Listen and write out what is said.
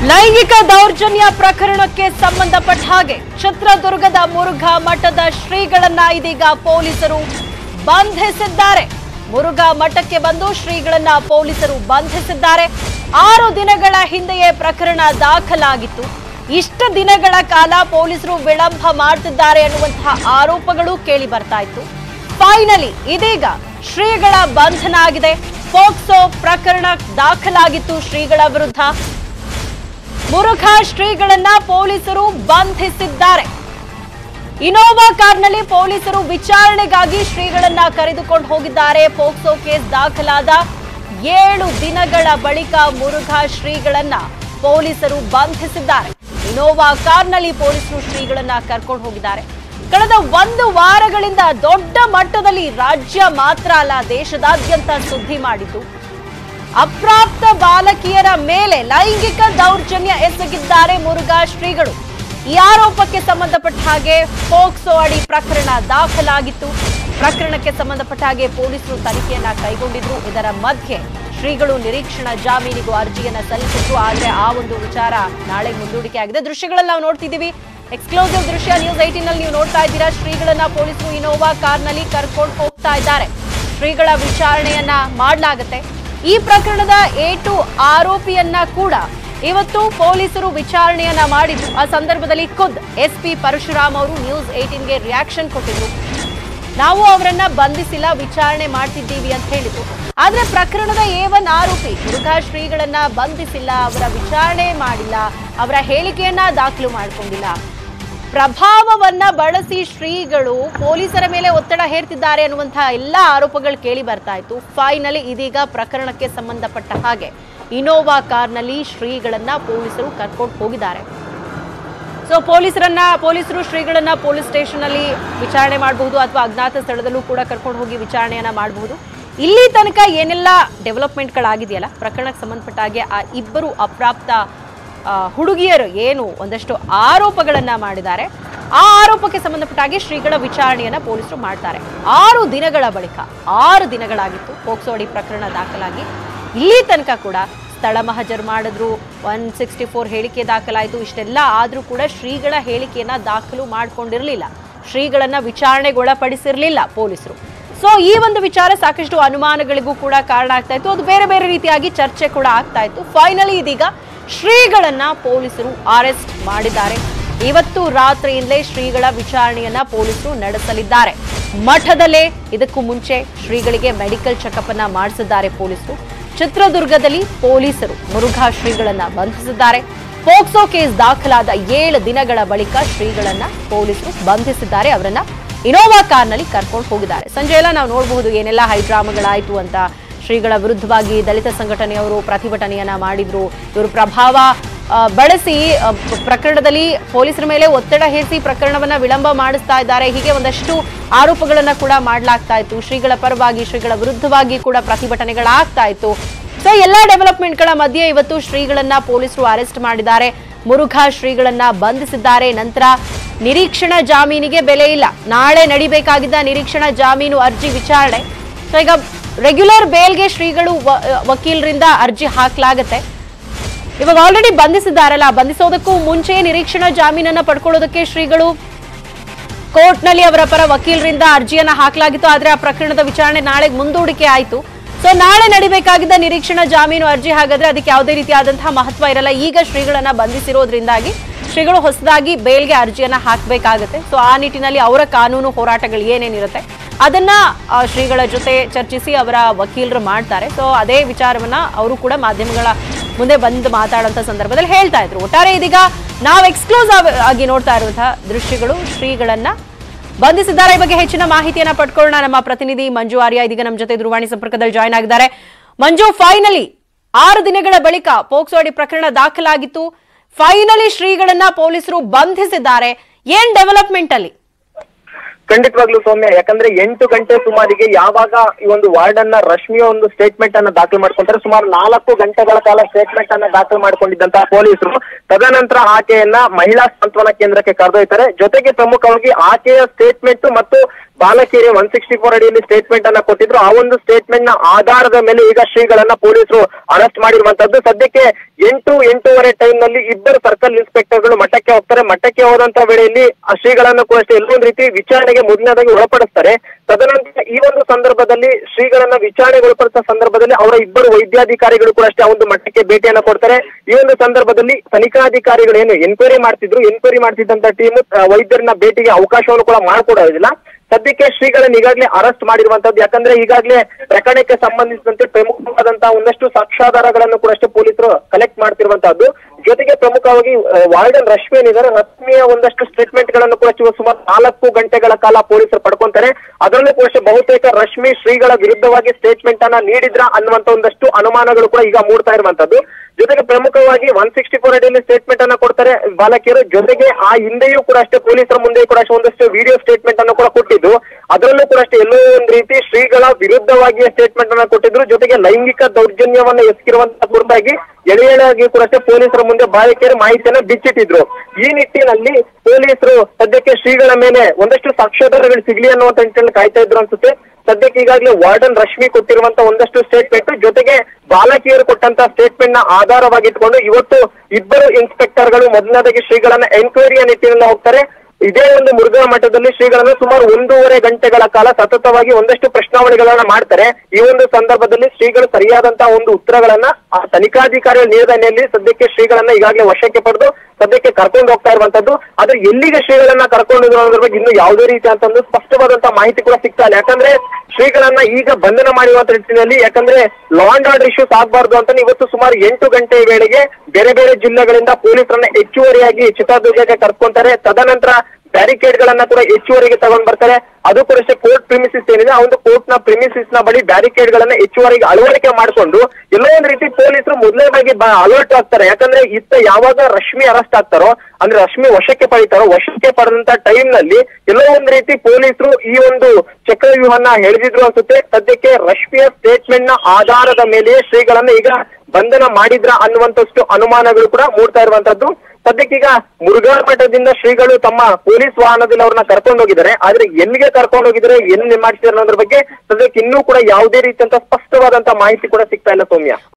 ಲೈಂಗಿಕ ದೌರ್ಜನ್ಯ ಪ್ರಕರಣಕ್ಕೆ ಸಂಬಂಧಪಟ್ಟ ಹಾಗೆ ಚಿತ್ರದುರ್ಗದ ಮುರುಘಾ ಮಠದ ಶ್ರೀಗಳನ್ನ ಇದೀಗ ಪೊಲೀಸರು ಬಂಧಿಸಿದ್ದಾರೆ ಮುರುಘಾ ಮಠಕ್ಕೆ ಬಂದು ಶ್ರೀಗಳನ್ನ ಪೊಲೀಸರು ಬಂಧಿಸಿದ್ದಾರೆ ಆರು ದಿನಗಳ ಹಿಂದೆಯೇ ಪ್ರಕರಣ ದಾಖಲಾಗಿತ್ತು ಇಷ್ಟು ದಿನಗಳ ಕಾಲ ಪೊಲೀಸರು ವಿಳಂಬ ಮಾಡ್ತಿದ್ದಾರೆ ಅನ್ನುವಂತಹ ಆರೋಪಗಳು ಕೇಳಿ ಬರ್ತಾ ಇತ್ತು ಫೈನಲಿ ಇದೀಗ ಶ್ರೀಗಳ ಬಂಧನ ಆಗಿದೆ ಪೋಕ್ಸೋ ಪ್ರಕರಣ ದಾಖಲಾಗಿತ್ತು ಶ್ರೀಗಳ ವಿರುದ್ಧ ಮುರುಘಾ ಶ್ರೀಗಳನ್ನ ಪೊಲೀಸರು ಬಂಧಿಸಿದ್ದಾರೆ ಇನೋವಾ ಕಾರ್ನಲ್ಲಿ ಪೊಲೀಸರು ವಿಚಾರಣೆಗಾಗಿ ಶ್ರೀಗಳನ್ನ ಕರೆದುಕೊಂಡು ಹೋಗಿದ್ದಾರೆ ಪೋಕ್ಸೋ ಕೇಸ್ ದಾಖಲಾದ ಏಳು ದಿನಗಳ ಬಳಿಕ ಮುರುಘಾ ಶ್ರೀಗಳನ್ನ ಪೊಲೀಸರು ಬಂಧಿಸಿದ್ದಾರೆ ಇನೋವಾ ಕಾರ್ನಲ್ಲಿ ಪೊಲೀಸರು ಶ್ರೀಗಳನ್ನ ಕರ್ಕೊಂಡು ಹೋಗಿದ್ದಾರೆ ಕಳೆದ ಒಂದು ವಾರಗಳಿಂದ ದೊಡ್ಡ ಮಟ್ಟದಲ್ಲಿ ರಾಜ್ಯ ಮಾತ್ರ ಅಲ್ಲ ದೇಶದಾದ್ಯಂತ ಸುದ್ದಿ ಮಾಡಿದ್ದು ಅಪ್ರಾಪ್ತ ಬಾಲಕಿಯರ ಮೇಲೆ ಲೈಂಗಿಕ ದೌರ್ಜನ್ಯ ಎಸಗಿದ್ದಾರೆ ಮುರುಘಾ ಶ್ರೀಗಳು ಈ ಆರೋಪಕ್ಕೆ ಸಂಬಂಧಪಟ್ಟ ಹಾಗೆ ಪೋಕ್ಸೋ ಅಡಿ ಪ್ರಕರಣ ದಾಖಲಾಗಿತ್ತು ಪ್ರಕರಣಕ್ಕೆ ಸಂಬಂಧಪಟ್ಟ ಹಾಗೆ ಪೊಲೀಸರು ತನಿಖೆಯನ್ನ ಕೈಗೊಂಡಿದ್ರು ಇದರ ಮಧ್ಯೆ ಶ್ರೀಗಳು ನಿರೀಕ್ಷಣಾ ಜಾಮೀನಿಗೂ ಅರ್ಜಿಯನ್ನ ಸಲ್ಲಿಸಿದ್ರು ಆದ್ರೆ ಆ ಒಂದು ವಿಚಾರ ನಾಳೆ ಮುಂದೂಡಿಕೆ ಆಗಿದೆ ದೃಶ್ಯಗಳಲ್ಲಿ ನಾವು ನೋಡ್ತಿದ್ದೀವಿ ಎಕ್ಸ್ಕ್ಲೂಸಿವ್ ದೃಶ್ಯ ನ್ಯೂಸ್ ಏಟೀನ್ ಅಲ್ಲಿ ನೀವು ನೋಡ್ತಾ ಇದ್ದೀರಾ ಶ್ರೀಗಳನ್ನ ಪೊಲೀಸರು ಇನೋವಾ ಕಾರ್ನಲ್ಲಿ ಕರ್ಕೊಂಡು ಹೋಗ್ತಾ ಇದ್ದಾರೆ ಶ್ರೀಗಳ ವಿಚಾರಣೆಯನ್ನ ಮಾಡಲಾಗುತ್ತೆ ಈ ಪ್ರಕರಣದ ಎ ಟು ಆರೋಪಿಯನ್ನ ಕೂಡ ಇವತ್ತು ಪೊಲೀಸರು ವಿಚಾರಣೆಯನ್ನ ಮಾಡಿದ್ರು ಆ ಸಂದರ್ಭದಲ್ಲಿ ಖುದ್ ಎಸ್ ಪಿ ಪರಶುರಾಮ್ ಅವರು ನ್ಯೂಸ್ ಏಟೀನ್ಗೆ ರಿಯಾಕ್ಷನ್ ಕೊಟ್ಟಿದ್ರು ನಾವು ಅವರನ್ನ ಬಂಧಿಸಿಲ್ಲ ವಿಚಾರಣೆ ಮಾಡ್ತಿದ್ದೀವಿ ಅಂತ ಹೇಳಿದ್ರು ಆದ್ರೆ ಪ್ರಕರಣದ ಎ ಒನ್ ಆರೋಪಿ ಮುರುಘಾ ಶ್ರೀಗಳನ್ನ ಬಂಧಿಸಿಲ್ಲ ಅವರ ವಿಚಾರಣೆ ಮಾಡಿಲ್ಲ ಅವರ ಹೇಳಿಕೆಯನ್ನ ದಾಖಲು ಮಾಡ್ಕೊಂಡಿಲ್ಲ ಪ್ರಭಾವವನ್ನ ಬಳಸಿ ಶ್ರೀಗಳು ಪೊಲೀಸರ ಮೇಲೆ ಒತ್ತಡ ಹೇರ್ತಿದ್ದಾರೆ ಅನ್ನುವಂತಹ ಎಲ್ಲ ಆರೋಪಗಳು ಕೇಳಿ ಬರ್ತಾ ಇತ್ತು ಫೈನಲಿ ಇದೀಗ ಪ್ರಕರಣಕ್ಕೆ ಸಂಬಂಧಪಟ್ಟ ಹಾಗೆ ಇನೋವಾ ಕಾರ್ನಲ್ಲಿ ಶ್ರೀಗಳನ್ನ ಪೊಲೀಸರು ಕರ್ಕೊಂಡು ಹೋಗಿದ್ದಾರೆ ಸೊ ಪೊಲೀಸರನ್ನ ಪೊಲೀಸರು ಶ್ರೀಗಳನ್ನ ಪೊಲೀಸ್ ಸ್ಟೇಷನ್ ಅಲ್ಲಿ ವಿಚಾರಣೆ ಮಾಡಬಹುದು ಅಥವಾ ಅಜ್ಞಾತ ಸ್ಥಳದಲ್ಲೂ ಕೂಡ ಕರ್ಕೊಂಡು ಹೋಗಿ ವಿಚಾರಣೆಯನ್ನ ಮಾಡಬಹುದು ಇಲ್ಲಿ ತನಕ ಏನೆಲ್ಲ ಡೆವಲಪ್ಮೆಂಟ್ಗಳಾಗಿದೆಯಲ್ಲ ಪ್ರಕರಣಕ್ಕೆ ಸಂಬಂಧಪಟ್ಟ ಹಾಗೆ ಆ ಇಬ್ಬರು ಅಪ್ರಾಪ್ತ ಆ, ಹುಡುಗಿಯರು ಏನು ಒಂದಷ್ಟು ಆರೋಪಗಳನ್ನ ಮಾಡಿದ್ದಾರೆ ಆ ಆರೋಪಕ್ಕೆ ಸಂಬಂಧಪಟ್ಟ ಹಾಗೆ ಶ್ರೀಗಳ ವಿಚಾರಣೆಯನ್ನ ಪೊಲೀಸರು ಮಾಡ್ತಾರೆ ಆರು ದಿನಗಳ ಬಳಿಕ ಆರು ದಿನಗಳಾಗಿತ್ತು ಪೋಕ್ಸೋ ಅಡಿ ಪ್ರಕರಣ ದಾಖಲಾಗಿ ಇಲ್ಲಿ ತನಕ ಕೂಡ ಸ್ಥಳ ಮಹಜರ್ ಮಾಡಿದ್ರು ಒನ್ ಸಿಕ್ಸ್ಟಿ ಫೋರ್ ಹೇಳಿಕೆ ದಾಖಲಾಯಿತು ಇಷ್ಟೆಲ್ಲ ಆದರೂ ಕೂಡ ಶ್ರೀಗಳ ಹೇಳಿಕೆಯನ್ನ ದಾಖಲು ಮಾಡ್ಕೊಂಡಿರಲಿಲ್ಲ ಶ್ರೀಗಳನ್ನ ವಿಚಾರಣೆಗೊಳಪಡಿಸಿರಲಿಲ್ಲ ಪೊಲೀಸರು ಸೊ ಈ ಒಂದು ವಿಚಾರ ಸಾಕಷ್ಟು ಅನುಮಾನಗಳಿಗೂ ಕೂಡ ಕಾರಣ ಆಗ್ತಾ ಇತ್ತು ಅದು ಬೇರೆ ಬೇರೆ ರೀತಿಯಾಗಿ ಚರ್ಚೆ ಕೂಡ ಆಗ್ತಾ ಇತ್ತು ಫೈನಲಿ ಇದೀಗ ಶ್ರೀಗಳನ್ನ ಪೊಲೀಸರು ಅರೆಸ್ಟ್ ಮಾಡಿದ್ದಾರೆ ಇವತ್ತು ರಾತ್ರಿಯಿಂದಲೇ ಶ್ರೀಗಳ ವಿಚಾರಣೆಯನ್ನ ಪೊಲೀಸರು ನಡೆಸಲಿದ್ದಾರೆ ಮಠದಲ್ಲೇ ಇದಕ್ಕೂ ಮುಂಚೆ ಶ್ರೀಗಳಿಗೆ ಮೆಡಿಕಲ್ ಚೆಕಪ್ ಅನ್ನ ಮಾಡಿಸಿದ್ದಾರೆ ಪೊಲೀಸರು ಚಿತ್ರದುರ್ಗದಲ್ಲಿ ಪೊಲೀಸರು ಮುರುಘಾ ಶ್ರೀಗಳನ್ನ ಬಂಧಿಸಿದ್ದಾರೆ ಪೋಕ್ಸೋ ಕೇಸ್ ದಾಖಲಾದ ಏಳು ದಿನಗಳ ಬಳಿಕ ಶ್ರೀಗಳನ್ನ ಪೊಲೀಸರು ಬಂಧಿಸಿದ್ದಾರೆ ಅವರನ್ನ ಇನೋವಾ ಕಾರ್ನಲ್ಲಿ ಕರ್ಕೊಂಡು ಹೋಗಿದ್ದಾರೆ ಸಂಜೆ ಎಲ್ಲ ನಾವು ನೋಡಬಹುದು ಏನೆಲ್ಲ ಹೈಡ್ರಾಮಗಳಾಯ್ತು ಅಂತ ಶ್ರೀಗಳ ವಿರುದ್ಧವಾಗಿ ದಲಿತ ಸಂಘಟನೆಯವರು ಪ್ರತಿಭಟನೆಯನ್ನ ಮಾಡಿದ್ರು ಇವರು ಪ್ರಭಾವ ಆ, ಬಳಸಿ ಆ, ಪ- ಪ್ರಕರಣದಲ್ಲಿ ಪೊಲೀಸರ ಮೇಲೆ ಒತ್ತಡ ಹೇರಿಸಿ ಪ್ರಕರಣವನ್ನ ವಿಳಂಬ ಮಾಡಿಸ್ತಾ ಇದ್ದಾರೆ ಹೀಗೆ ಒಂದಷ್ಟು ಆರೋಪಗಳನ್ನ ಕೂಡ ಮಾಡಲಾಗ್ತಾ ಇತ್ತು ಶ್ರೀಗಳ ಪರವಾಗಿ ಶ್ರೀಗಳ ವಿರುದ್ಧವಾಗಿ ಕೂಡ ಪ್ರತಿಭಟನೆಗಳಾಗ್ತಾ ಇತ್ತು ಸೊ ಎಲ್ಲಾ ಡೆವಲಪ್ಮೆಂಟ್ಗಳ ಮಧ್ಯೆ ಇವತ್ತು ಶ್ರೀಗಳನ್ನ ಪೊಲೀಸರು ಅರೆಸ್ಟ್ ಮಾಡಿದ್ದಾರೆ ಮುರುಘಾ ಶ್ರೀಗಳನ್ನ ಬಂಧಿಸಿದ್ದಾರೆ ನಂತರ ನಿರೀಕ್ಷಣಾ ಜಾಮೀನಿಗೆ ಬೆಲೆ ಇಲ್ಲ ನಾಳೆ ನಡಿಬೇಕಾಗಿದ್ದ ನಿರೀಕ್ಷಣಾ ಜಾಮೀನು ಅರ್ಜಿ ವಿಚಾರಣೆ ಸೊ ಈಗ ರೆಗ್ಯುಲರ್ ಬೇಲ್ಗೆ ಶ್ರೀಗಳು ವ- ವಕೀಲರಿಂದ ಅರ್ಜಿ ಹಾಕ್ಲಾಗತ್ತೆ ಇವಾಗ ಆಲ್ರೆಡಿ ಬಂಧಿಸಿದ್ದಾರಲ್ಲ ಬಂಧಿಸೋದಕ್ಕೂ ಮುಂಚೆ ನಿರೀಕ್ಷಣಾ ಜಾಮೀನನ್ನ ಪಡ್ಕೊಳ್ಳೋದಕ್ಕೆ ಶ್ರೀಗಳು ಕೋರ್ಟ್ನಲ್ಲಿ ಅವರ ಪರ ವಕೀಲರಿಂದ ಅರ್ಜಿಯನ್ನ ಹಾಕಲಾಗಿತ್ತು ಆದ್ರೆ ಆ ಪ್ರಕರಣದ ವಿಚಾರಣೆ ನಾಳೆ ಮುಂದೂಡಿಕೆ ಆಯಿತು ಸೊ ನಾಳೆ ನಡಿಬೇಕಾಗಿದ್ದ ನಿರೀಕ್ಷಣಾ ಜಾಮೀನು ಅರ್ಜಿ ಹಾಗಾದ್ರೆ ಅದಕ್ಕೆ ಯಾವುದೇ ರೀತಿಯಾದಂತಹ ಮಹತ್ವ ಇರಲ್ಲ ಈಗ ಶ್ರೀಗಳನ್ನ ಬಂಧಿಸಿರೋದ್ರಿಂದಾಗಿ ಶ್ರೀಗಳು ಹೊಸದಾಗಿ ಬೇಲ್ಗೆ ಅರ್ಜಿಯನ್ನ ಹಾಕಬೇಕಾಗುತ್ತೆ ಸೊ ಆ ನಿಟ್ಟಿನಲ್ಲಿ ಅವರ ಕಾನೂನು ಹೋರಾಟಗಳು ಏನೇನಿರುತ್ತೆ ಅದನ್ನ ಆ, ಶ್ರೀಗಳ ಜೊತೆ ಚರ್ಚಿಸಿ ಅವರ ವಕೀಲರು ಮಾಡ್ತಾರೆ ಸೊ ಅದೇ ವಿಚಾರವನ್ನ ಅವರು ಕೂಡ ಮಾಧ್ಯಮಗಳ ಮುಂದೆ ಬಂದು ಮಾತಾಡುವಂತ ಸಂದರ್ಭದಲ್ಲಿ ಹೇಳ್ತಾ ಇದ್ರು ಒಟ್ಟಾರೆ ಇದೀಗ ನಾವು ಎಕ್ಸ್ಕ್ಲೂಸಿವ್ ಆಗಿ ನೋಡ್ತಾ ಇರುವಂತಹ ದೃಶ್ಯಗಳು ಶ್ರೀಗಳನ್ನ ಬಂಧಿಸಿದ್ದಾರೆ ಈ ಬಗ್ಗೆ ಹೆಚ್ಚಿನ ಮಾಹಿತಿಯನ್ನ ಪಡ್ಕೊಳ್ಳೋಣ ನಮ್ಮ ಪ್ರತಿನಿಧಿ ಮಂಜು ಆರ್ಯ ಇದೀಗ ನಮ್ಮ ಜೊತೆ ದೂರವಾಣಿ ಸಂಪರ್ಕದಲ್ಲಿ ಜಾಯ್ನ್ ಆಗಿದ್ದಾರೆ ಮಂಜು ಫೈನಲಿ ಆರು ದಿನಗಳ ಬಳಿಕ ಪೋಕ್ಸೋ ಅಡಿ ಪ್ರಕರಣ ದಾಖಲಾಗಿತ್ತು ಫೈನಲಿ ಶ್ರೀಗಳನ್ನ ಪೊಲೀಸರು ಬಂಧಿಸಿದ್ದಾರೆ ಏನ್ ಡೆವಲಪ್ಮೆಂಟ್ ಅಲ್ಲಿ ಖಂಡಿತವಾಗ್ಲೂ ಸೌಮ್ಯ ಯಾಕಂದ್ರೆ ಎಂಟು ಗಂಟೆ ಸುಮಾರಿಗೆ ಯಾವಾಗ ಈ ಒಂದು ವಾರ್ಡ್ ಅನ್ನ ರಶ್ಮಿಯ ಒಂದು ಸ್ಟೇಟ್ಮೆಂಟ್ ಅನ್ನ ದಾಖಲು ಮಾಡ್ಕೊಂತಾರೆ ಸುಮಾರು ನಾಲ್ಕು ಗಂಟೆಗಳ ಕಾಲ ಸ್ಟೇಟ್ಮೆಂಟ್ ಅನ್ನ ದಾಖಲು ಮಾಡ್ಕೊಂಡಿದ್ದಂತಹ ಪೊಲೀಸರು ತದನಂತರ ಆಕೆಯನ್ನ ಮಹಿಳಾ ಸಾಂತ್ವನ ಕೇಂದ್ರಕ್ಕೆ ಕರೆದೊಯ್ತಾರೆ ಜೊತೆಗೆ ಪ್ರಮುಖವಾಗಿ ಆಕೆಯ ಸ್ಟೇಟ್ಮೆಂಟ್ ಮತ್ತು ಬಾಲಕಿಯರಿಗೆ ಒನ್ ಸಿಕ್ಸ್ಟಿ ಫೋರ್ ಅಡಿಯಲ್ಲಿ ಸ್ಟೇಟ್ಮೆಂಟ್ ಅನ್ನ ಕೊಟ್ಟಿದ್ರು ಆ ಒಂದು ಸ್ಟೇಟ್ಮೆಂಟ್ ನ ಆಧಾರದ ಮೇಲೆ ಈಗ ಶ್ರೀಗಳನ್ನ ಪೊಲೀಸರು ಅರೆಸ್ಟ್ ಮಾಡಿರುವಂತದ್ದು ಸದ್ಯಕ್ಕೆ ಎಂಟು ಎಂಟೂವರೆ ಟೈಮ್ ನಲ್ಲಿ ಇಬ್ಬರು ಸರ್ಕಲ್ ಇನ್ಸ್ಪೆಕ್ಟರ್ಗಳು ಮಠಕ್ಕೆ ಹೋಗ್ತಾರೆ ಮಠಕ್ಕೆ ಹೋದಂತ ವೇಳೆಯಲ್ಲಿ ಆ ಶ್ರೀಗಳನ್ನು ಕೂಡ ಅಷ್ಟೇ ಎಲ್ಲೊಂದು ರೀತಿ ವಿಚಾರಣೆಗೆ ಮೊದಲನೇದಾಗಿ ಒಳಪಡಿಸ್ತಾರೆ ತದನಂತರ ಈ ಒಂದು ಸಂದರ್ಭದಲ್ಲಿ ಶ್ರೀಗಳನ್ನ ವಿಚಾರಣೆಗೆ ಒಳಪಡಿಸಿದ ಸಂದರ್ಭದಲ್ಲಿ ಅವರ ಇಬ್ಬರು ವೈದ್ಯಾಧಿಕಾರಿಗಳು ಕೂಡ ಅಷ್ಟೇ ಆ ಒಂದು ಮಠಕ್ಕೆ ಭೇಟಿಯನ್ನ ಕೊಡ್ತಾರೆ ಈ ಒಂದು ಸಂದರ್ಭದಲ್ಲಿ ತನಿಖಾಧಿಕಾರಿಗಳು ಏನು ಎನ್ಕ್ವೈರಿ ಮಾಡ್ತಿದ್ರು ಎನ್ಕ್ವೈರಿ ಮಾಡ್ತಿದ್ದಂತ ಟೀಮ್ ವೈದ್ಯರನ್ನ ಭೇಟಿಗೆ ಅವಕಾಶವನ್ನು ಕೂಡ ಮಾಡ್ಕೊಡೋದಿಲ್ಲ ಸದ್ಯಕ್ಕೆ ಶ್ರೀಗಳನ್ನ ಈಗಾಗಲೇ ಅರೆಸ್ಟ್ ಮಾಡಿರುವಂತದ್ದು ಯಾಕಂದ್ರೆ ಈಗಾಗಲೇ ಪ್ರಕರಣಕ್ಕೆ ಸಂಬಂಧಿಸಿದಂತೆ ಪ್ರಮುಖವಾದಂತಹ ಒಂದಷ್ಟು ಸಾಕ್ಷ್ಯಾಧಾರಗಳನ್ನು ಕೂಡ ಅಷ್ಟೇ ಪೊಲೀಸರು ಕಲೆಕ್ಟ್ ಮಾಡ್ತಿರುವಂತಹದ್ದು ಜೊತೆಗೆ ಪ್ರಮುಖವಾಗಿ ಆ, ವಾರ್ಡನ್ ರಶ್ಮಿ ಏನಿದ್ದಾರೆ ರಶ್ಮಿಯ ಒಂದಷ್ಟು ಸ್ಟೇಟ್ಮೆಂಟ್ ಗಳನ್ನು ಕೂಡ ಇವ ಸುಮಾರು ನಾಲ್ಕು ಗಂಟೆಗಳ ಕಾಲ ಪೊಲೀಸರು ಪಡ್ಕೊಂತಾರೆ ಅದರಲ್ಲೂ ಕೂಡ ಅಷ್ಟೇ ಬಹುತೇಕ ರಶ್ಮಿ ಶ್ರೀಗಳ ವಿರುದ್ಧವಾಗಿ ಸ್ಟೇಟ್ಮೆಂಟ್ ಅನ್ನ ನೀಡಿದ್ರ ಅನ್ನುವಂತ ಒಂದಷ್ಟು ಅನುಮಾನಗಳು ಕೂಡ ಈಗ ಮೂಡ್ತಾ ಇರುವಂತದ್ದು ಜೊತೆಗೆ ಪ್ರಮುಖವಾಗಿ ಒನ್ ಸಿಕ್ಸ್ಟಿ ಫೋರ್ ಅಡಿಯಲ್ಲಿ ಸ್ಟೇಟ್ಮೆಂಟ್ ಅನ್ನ ಕೊಡ್ತಾರೆ ಬಾಲಕಿಯರು ಜೊತೆಗೆ ಆ ಹಿಂದೆಯೂ ಕೂಡ ಅಷ್ಟೇ ಪೊಲೀಸರ ಮುಂದೆ ಕೂಡ ಅಷ್ಟೇ ಒಂದಷ್ಟು ವಿಡಿಯೋ ಸ್ಟೇಟ್ಮೆಂಟ್ ಅನ್ನು ಕೂಡ ಕೊಟ್ಟಿದ್ದು ಅದರಲ್ಲೂ ಕೂಡ ಅಷ್ಟೇ ಎಲ್ಲೋ ಒಂದು ರೀತಿ ಶ್ರೀಗಳ ವಿರುದ್ಧವಾಗಿ ಸ್ಟೇಟ್ಮೆಂಟ್ ಅನ್ನ ಕೊಟ್ಟಿದ್ರು ಜೊತೆಗೆ ಲೈಂಗಿಕ ದೌರ್ಜನ್ಯವನ್ನ ಎಸಗಿರುವಂತಹ ಕುರಿತಾಗಿ ಎಳೆ ಎಳೆಯಾಗಿ ಕೂಡ ಅಷ್ಟೇ ಪೊಲೀಸರ ಮುಂದೆ ಬಾಲಕಿಯರು ಮಾಹಿತಿಯನ್ನ ಬಿಚ್ಚಿಟ್ಟಿದ್ರು ಈ ನಿಟ್ಟಿನಲ್ಲಿ ಪೊಲೀಸರು ಸದ್ಯಕ್ಕೆ ಶ್ರೀಗಳ ಮೇಲೆ ಒಂದಷ್ಟು ಸಾಕ್ಷ್ಯಾಧಾರಗಳು ಸಿಗ್ಲಿ ಅನ್ನುವಂತ ನಿಟ್ಟಿನಲ್ಲಿ ಕಾಯ್ತಾ ಇದ್ರು ಅನ್ಸುತ್ತೆ ಸದ್ಯಕ್ಕೆ ಈಗಾಗಲೇ ವಾರ್ಡನ್ ರಶ್ಮಿ ಕೊಟ್ಟಿರುವಂತ ಒಂದಷ್ಟು ಸ್ಟೇಟ್ಮೆಂಟ್ ಜೊತೆಗೆ ಬಾಲಕಿಯರು ಕೊಟ್ಟಂತ ಸ್ಟೇಟ್ಮೆಂಟ್ ನ ಆಧಾರವಾಗಿಟ್ಕೊಂಡು ಇವತ್ತು ಇಬ್ಬರು ಇನ್ಸ್ಪೆಕ್ಟರ್ಗಳು ಮೊದಲನೇದಾಗಿ ಶ್ರೀಗಳನ್ನ ಎನ್ಕ್ವೈರಿಯ ನಿಟ್ಟಿನಲ್ಲಿ ಹೋಗ್ತಾರೆ ಇದೇ ಒಂದು ಮುರುಘಾ ಮಠದಲ್ಲಿ ಶ್ರೀಗಳನ್ನು ಸುಮಾರು ಒಂದೂವರೆ ಗಂಟೆಗಳ ಕಾಲ ಸತತವಾಗಿ ಒಂದಷ್ಟು ಪ್ರಶ್ನಾವಳಿಗಳನ್ನ ಮಾಡ್ತಾರೆ ಈ ಒಂದು ಸಂದರ್ಭದಲ್ಲಿ ಶ್ರೀಗಳು ಸರಿಯಾದಂತಹ ಒಂದು ಉತ್ತರಗಳನ್ನ ಆ ತನಿಖಾಧಿಕಾರಿಗಳ ನಿರ್ಣಯಲ್ಲಿ ಸದ್ಯಕ್ಕೆ ಶ್ರೀಗಳನ್ನ ಈಗಾಗಲೇ ವಶಕ್ಕೆ ಪಡೆದು ಸದ್ಯಕ್ಕೆ ಕರ್ಕೊಂಡು ಹೋಗ್ತಾ ಇರುವಂತದ್ದು ಆದ್ರೆ ಎಲ್ಲಿಗೆ ಶ್ರೀಗಳನ್ನ ಕರ್ಕೊಂಡು ಹೋದ್ರು ಅನ್ನೋದ್ರ ಬಗ್ಗೆ ಇನ್ನೂ ಯಾವುದೇ ರೀತಿ ಅಂತ ಒಂದು ಸ್ಪಷ್ಟವಾದಂತಹ ಮಾಹಿತಿ ಕೂಡ ಸಿಗ್ತಾ ಇಲ್ಲ ಯಾಕಂದ್ರೆ ಶ್ರೀಗಳನ್ನ ಈಗ ಬಂಧನ ಮಾಡಿರುವಂತ ನಿಟ್ಟಿನಲ್ಲಿ ಯಾಕಂದ್ರೆ ಲಾ ಅಂಡ್ ಆರ್ಡರ್ ಇಶ್ಯೂಸ್ ಆಗಬಾರ್ದು ಅಂತ ಇವತ್ತು ಸುಮಾರು ಎಂಟು ಗಂಟೆ ವೇಳೆಗೆ ಬೇರೆ ಬೇರೆ ಜಿಲ್ಲೆಗಳಿಂದ ಪೊಲೀಸರನ್ನ ಹೆಚ್ಚುವರಿಯಾಗಿ ಚಿತ್ರದುರ್ಗಕ್ಕೆ ಕರ್ಕೊಂತಾರೆ ತದನಂತರ ಬ್ಯಾರಿಕೇಡ್ ಗಳನ್ನ ಕೂಡ ಹೆಚ್ಚುವರಿಗೆ ತಗೊಂಡ್ ಬರ್ತಾರೆ ಅದು ಕೂಡ ಅಷ್ಟೇ ಕೋರ್ಟ್ ಪ್ರಿಮಿಸಿಸ್ ಏನಿದೆ ಆ ಒಂದು ಕೋರ್ಟ್ ನ ಪ್ರಿಮಿಸಿಸ್ ನ ಬಳಿ ಬ್ಯಾರಿಕೇಡ್ ಗಳನ್ನ ಹೆಚ್ಚುವರಿಗೆ ಅಳವಡಿಕೆ ಮಾಡಿಕೊಂಡು ಎಲ್ಲೋ ಒಂದು ರೀತಿ ಪೊಲೀಸರು ಮೊದಲನೇದಾಗಿ ಅಲರ್ಟ್ ಆಗ್ತಾರೆ ಯಾಕಂದ್ರೆ ಇತ್ತ ಯಾವಾಗ ರಶ್ಮಿ ಅರೆಸ್ಟ್ ಆಗ್ತಾರೋ ಅಂದ್ರೆ ರಶ್ಮಿ ವಶಕ್ಕೆ ಪಡಿತಾರೋ ವಶಕ್ಕೆ ಪಡೆದಂತ ಟೈಮ್ ನಲ್ಲಿ ಎಲ್ಲೋ ಒಂದು ರೀತಿ ಪೊಲೀಸರು ಈ ಒಂದು ಚಕ್ರವ್ಯೂಹನ್ನ ಎಳೆದಿದ್ರು ಅನ್ಸುತ್ತೆ ಸದ್ಯಕ್ಕೆ ರಶ್ಮಿಯ ಸ್ಟೇಟ್ಮೆಂಟ್ ನ ಆಧಾರದ ಮೇಲೆ ಶ್ರೀಗಳನ್ನ ಈಗ ಬಂಧನ ಮಾಡಿದ್ರ ಅನ್ನುವಂತಷ್ಟು ಅನುಮಾನಗಳು ಕೂಡ ಮೂಡ್ತಾ ಇರುವಂತದ್ದು ಸದ್ಯಕ್ಕೀಗ ಮುರುಘಾ ಮಠದಿಂದ ಶ್ರೀಗಳು ತಮ್ಮ ಪೊಲೀಸ್ ವಾಹನದಲ್ಲಿ ಅವ್ರನ್ನ ಕರ್ಕೊಂಡು ಹೋಗಿದ್ದಾರೆ ಆದ್ರೆ ಎಲ್ಲಿಗೆ ಕರ್ಕೊಂಡು ಹೋಗಿದ್ದಾರೆ ಎಲ್ಲಿ ಮಾಡ್ತಿದ್ದಾರೆ ಅನ್ನೋದ್ರ ಬಗ್ಗೆ ಸದ್ಯಕ್ಕೆ ಇನ್ನೂ ಕೂಡ ಯಾವುದೇ ರೀತಿಯಂತ ಸ್ಪಷ್ಟವಾದಂತ ಮಾಹಿತಿ ಕೂಡ ಸಿಗ್ತಾ ಇಲ್ಲ ಸೌಮ್ಯ